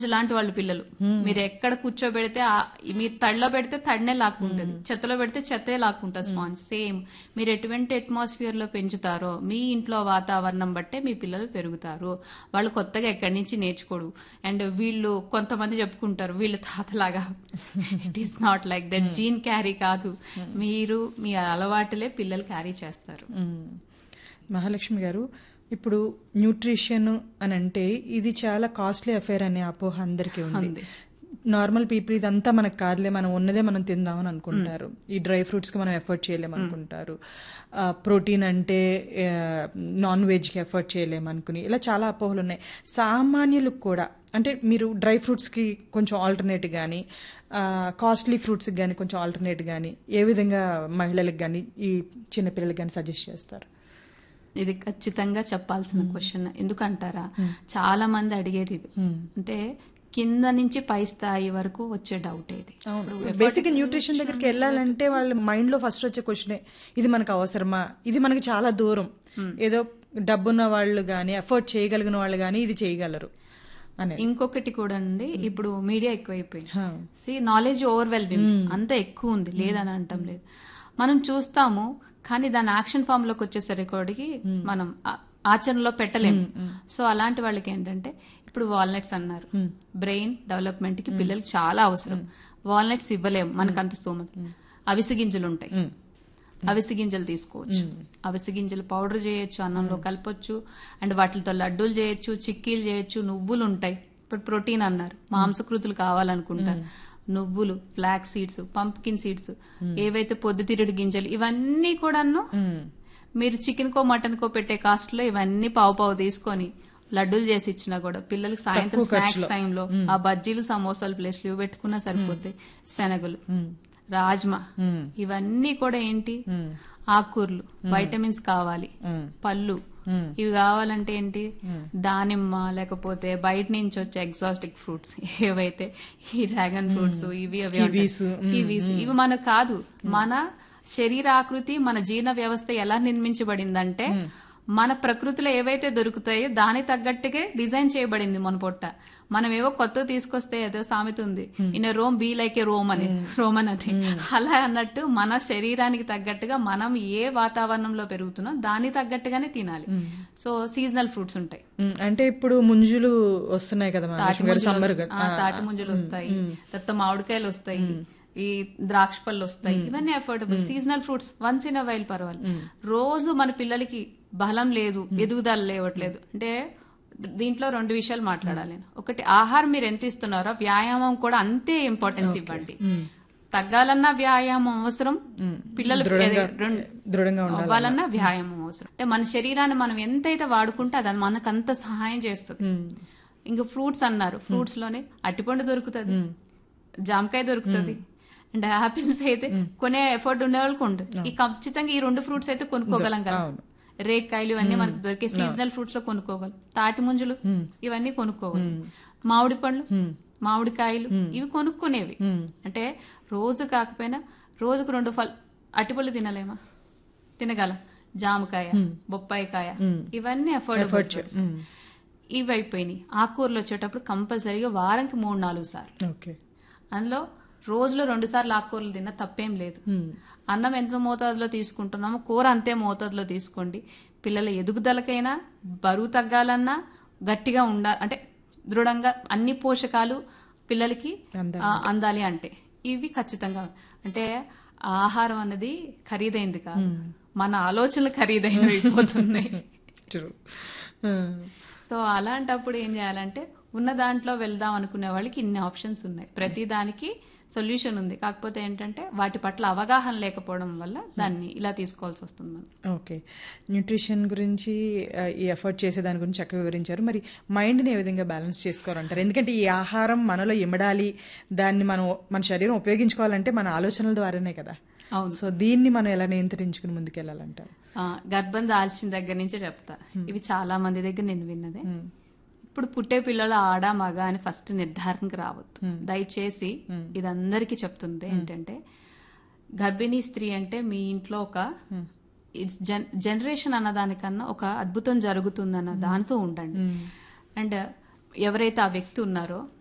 లాంటి వాళ్ళు పిల్లలు మీరు ఎక్కడ కూర్చోబెడితే ఆ- మీరు తడిలో పెడితే తడినే లాక్కుంటది చెత్తలో పెడితే చెత్తే లాక్కుంటుంది స్పాంజ్ సేమ్ మీరు ఎటువంటి అట్మాస్ఫియర్ లో పెంచుతారో మీ ఇంట్లో వాతావరణం బట్టే మీ పిల్లలు పెరుగుతారు వాళ్ళు కొత్తగా ఎక్కడి నుంచి నేర్చుకోడు అండ్ వీళ్ళు కొంతమంది చెప్పుకుంటారు వీళ్ళ తాతలాగా it is not like that gene carry కాదు మీరు మీ అలవాటులే పిల్లలు క్యారీ చేస్తారు మ్మ్. మహాలక్ష్మి గారు ఇప్పుడు న్యూట్రిషన్ అని అంటే ఇది చాలా కాస్ట్లీ అఫేర్ అనే అపోహ అందరికీ ఉంది ఉంది. నార్మల్ పీపుల్ ఇదంతా మనకు కాదులే మనం ఉన్నదే మనం తిందామని అనుకుంటారు ఈ డ్రై ఫ్రూట్స్కి మనం ఎఫర్ట్ చేయలేము అనుకుంటారు ప్రోటీన్ అంటే నాన్ వెజ్కి ఎఫర్ట్ చేయలేము అనుకుని ఇలా చాలా అపోహలు ఉన్నాయి సామాన్యులకు కూడా అంటే మీరు డ్రై ఫ్రూట్స్కి కొంచెం ఆల్టర్నేట్ కానీ కాస్ట్లీ ఫ్రూట్స్కి కానీ కొంచెం ఆల్టర్నేట్ కానీ ఏ విధంగా మహిళలకు కానీ ఈ చిన్నపిల్లలకి కానీ సజెస్ట్ చేస్తారు ఇది ఖచ్చితంగా చెప్పాల్సిన క్వశ్చన్ ఎందుకంటారా చాలా మంది అడిగేది ఇది అంటే కింద నుంచి పై స్థాయి వరకు వచ్చే డౌట్ ఇది బేసిక్ న్యూట్రిషన్ దగ్గరికి వెళ్ళాలంటే వాళ్ళ మైండ్ లో ఫస్ట్ వచ్చే క్వశ్చనే ఇది మనకు అవసరమా ఇది మనకి చాలా దూరం ఏదో డబ్బున్న వాళ్ళు గానీ ఎఫర్ట్ చేయగలిగిన వాళ్ళు గానీ ఇది చేయగలరు అనే ఇంకొకటి కూడా అండి ఇప్పుడు మీడియా ఎక్కువైపోయింది హా. సి నాలెడ్జ్ ఓవర్వెల్మింగ్ అంత ఎక్కువ ఉంది లేదని అంటాం లేదు మనం చూస్తాము కానీ దాని యాక్షన్ ఫామ్ లోకి వచ్చేసరికి మనం ఆ- ఆచరణలో పెట్టలేము సో అలాంటి వాళ్ళకి ఏంటంటే ఇప్పుడు వాల్నట్స్ అన్నారు బ్రెయిన్ డెవలప్మెంట్ కి పిల్లలకి చాలా అవసరం వాల్నట్స్ ఇవ్వలేము మనకు అంత స్తోమత అవిసి గింజలు ఉంటాయి అవిసి గింజలు తీసుకోవచ్చు అవిసి గింజలు పౌడర్ చేయొచ్చు అన్నంలో కలపొచ్చు అండ్ వాటితో లడ్డూలు చేయొచ్చు చిక్కీలు చేయొచ్చు నువ్వులు ఉంటాయి ఇప్పుడు ప్రోటీన్ అన్నారు మాంసకృతులు కావాలనుకుంటారు నువ్వులు ఫ్లాక్ సీడ్స్ పంప్కిన్ సీడ్స్ ఏవైతే పొద్దుతిరుడు గింజలు ఇవన్నీ కూడాను మీరు చికెన్ కో మటన్ కో పెట్టే కాస్ట్ లో ఇవన్నీ పావు పావు తీసుకొని లడ్డూలు చేసి ఇచ్చినా కూడా పిల్లలకి సాయంత్రం స్నాక్స్ టైంలో ఆ బజ్జీలు సమోసాలు ప్లేస్ లో పెట్టుకున్నా సరిపోతాయి శనగలు రాజ్మా ఇవన్నీ కూడా ఏంటి ఆకుకూరలు వైటమిన్స్ కావాలి పళ్ళు ఇవి కావాలంటే ఏంటి దానిమ్మ లేకపోతే బయట నుంచి వచ్చే ఎగ్జాస్టిక్ ఫ్రూట్స్ ఏవైతే ఈ డ్రాగన్ ఫ్రూట్స్ ఇవి అవి కివీస్, కివీస్ ఇవి మనకు కాదు మన శరీర ఆకృతి మన జీర్ణ వ్యవస్థ ఎలా నిర్మించబడిందంటే మన ప్రకృతిలో ఏవైతే దొరుకుతాయో దానికి తగ్గట్టుగా డిజైన్ చేయబడింది మన పొట్ట మనం ఏవో కొత్త తీసుకొస్తే ఏదో సామెత ఉంది in Rome be like a Rome అని రోమన్ అని అలా అన్నట్టు మన శరీరానికి తగ్గట్టుగా మనం ఏ వాతావరణంలో పెరుగుతున్నా దానికి తగ్గట్టుగానే తినాలి సో సీజనల్ ఫ్రూట్స్ ఉంటాయి మ్మ్. అంటే ఇప్పుడు ముంజులు వస్తున్నాయి కదా మహాలక్ష్మి గారు సమ్మర్ ఆ, తాటి ముంజలు వస్తాయి తర్వాత మామిడికాయలు వస్తాయి ఈ ద్రాక్ష పళ్ళు వస్తాయి ఇవన్నీ affordable seasonal fruits once in while పర్వాలేదు రోజు మన పిల్లలకి బలం లేదు ఎదుగుదల లేవట్లేదు అంటే దీంట్లో రెండు విషయాలు మాట్లాడాలి నేను. ఒకటి ఆహారం మీరు ఎంత ఇస్తున్నారో వ్యాయామం కూడా అంతే ఇంపార్టెన్స్ ఇవ్వండి తగ్గాలన్నా వ్యాయామం అవసరం పిల్లలు రెండు- దృఢంగా ఉండాలి అవ్వాలన్నా వ్యాయామం అవసరం అంటే మన శరీరాన్ని మనం ఎంతైతే వాడుకుంటే అది మనకు అంత సహాయం చేస్తుంది ఇంకా ఫ్రూట్స్ అన్నారు ఫ్రూట్స్ లోనే అట్టిపండు దొరుకుతుంది జామకాయ దొరుకుతుంది అండ్ ఆపిల్స్ అయితే కొనే ఎఫర్ట్ ఉండే వాళ్ళకి ఉంటుంది ఈ ఖచ్చితంగా ఈ రెండు ఫ్రూట్స్ అయితే కొనుక్కోగలం కదా అవును. రేక్కాయలు ఇవన్నీ మనకు దొరికే సీజనల్ ఫ్రూట్స్ లో కొనుక్కోగలం తాటి ముంజులు ఇవన్నీ కొనుక్కోగలం మామిడి పండ్లు మామిడికాయలు ఇవి కొనుక్కునేవి అంటే రోజు కాకపోయినా రోజుకు రెండు ఫల్ అట్టిపళ్ళు తినలేమా తినగలం జామకాయ బొప్పాయికాయ ఇవన్నీ అఫోర్డబుల్ ఇవి అయిపోయినాయి ఆకుకూరలు వచ్చేటప్పుడు కంపల్సరీగా వారంకి మూడు నాలుగు సార్లు ఓకే అందులో రోజులో రెండు సార్లు ఆకుకూరలు తిన్నా తప్పేం లేదు అన్నం ఎంత మోతాదులో తీసుకుంటున్నామో కూర అంతే మోతాదులో తీసుకోండి పిల్లల ఎదుగుదలకైనా బరువు తగ్గాలన్నా గట్టిగా ఉండాలి అంటే దృఢంగా అన్ని పోషకాలు పిల్లలకి ఆ, అందాలి అంటే ఇవి ఖచ్చితంగా అంటే ఆహారం అనేది ఖరీదైంది కాదు మన ఆలోచనలు ఖరీదైనవి అయిపోతున్నాయి ట్రూ సో అలాంటప్పుడు ఏం చేయాలంటే ఉన్న దాంట్లో వెళ్దాం అనుకునే వాళ్ళకి ఇన్ని ఆప్షన్స్ ఉన్నాయి ప్రతి దానికి సొల్యూషన్ ఉంది కాకపోతే ఏంటంటే వాటి పట్ల అవగాహన లేకపోవడం వల్ల దాన్ని ఇలా తీసుకోవాల్సి వస్తుంది మనం ఓకే న్యూట్రిషన్ గురించి ఆ, ఈ ఎఫర్ట్ చేసే దాని గురించి చక్కగా వివరించారు మరి మైండ్ని ఏ విధంగా బ్యాలెన్స్ చేసుకోవాలంటారు ఎందుకంటే ఈ ఆహారం మనలో ఇమడాలి దాన్ని మనం మన శరీరం ఉపయోగించుకోవాలంటే మన ఆలోచనల ద్వారానే కదా అవును. సో దీన్ని మనం ఎలా నియంత్రించుకుని ముందుకెళ్ళాలంటారు ఆ, గర్భం దాల్చిన దగ్గర నుంచే చెప్తా ఇవి చాలా మంది దగ్గర నేను విన్నదే ఇప్పుడు పుట్టే పిల్లలు ఆడ మగ అని ఫస్ట్ నిర్ధారణకు రావద్దు దయచేసి ఇది అందరికీ చెప్తుంది ఏంటంటే గర్భిణీ స్త్రీ అంటే మీ ఇంట్లో ఒక ఇట్స్ జన్ జనరేషన్ అన్న దానికన్నా ఒక అద్భుతం జరుగుతుందన్న దానితో ఉండండి అండ్ ఎవరైతే ఆ వ్యక్తి ఉన్నారో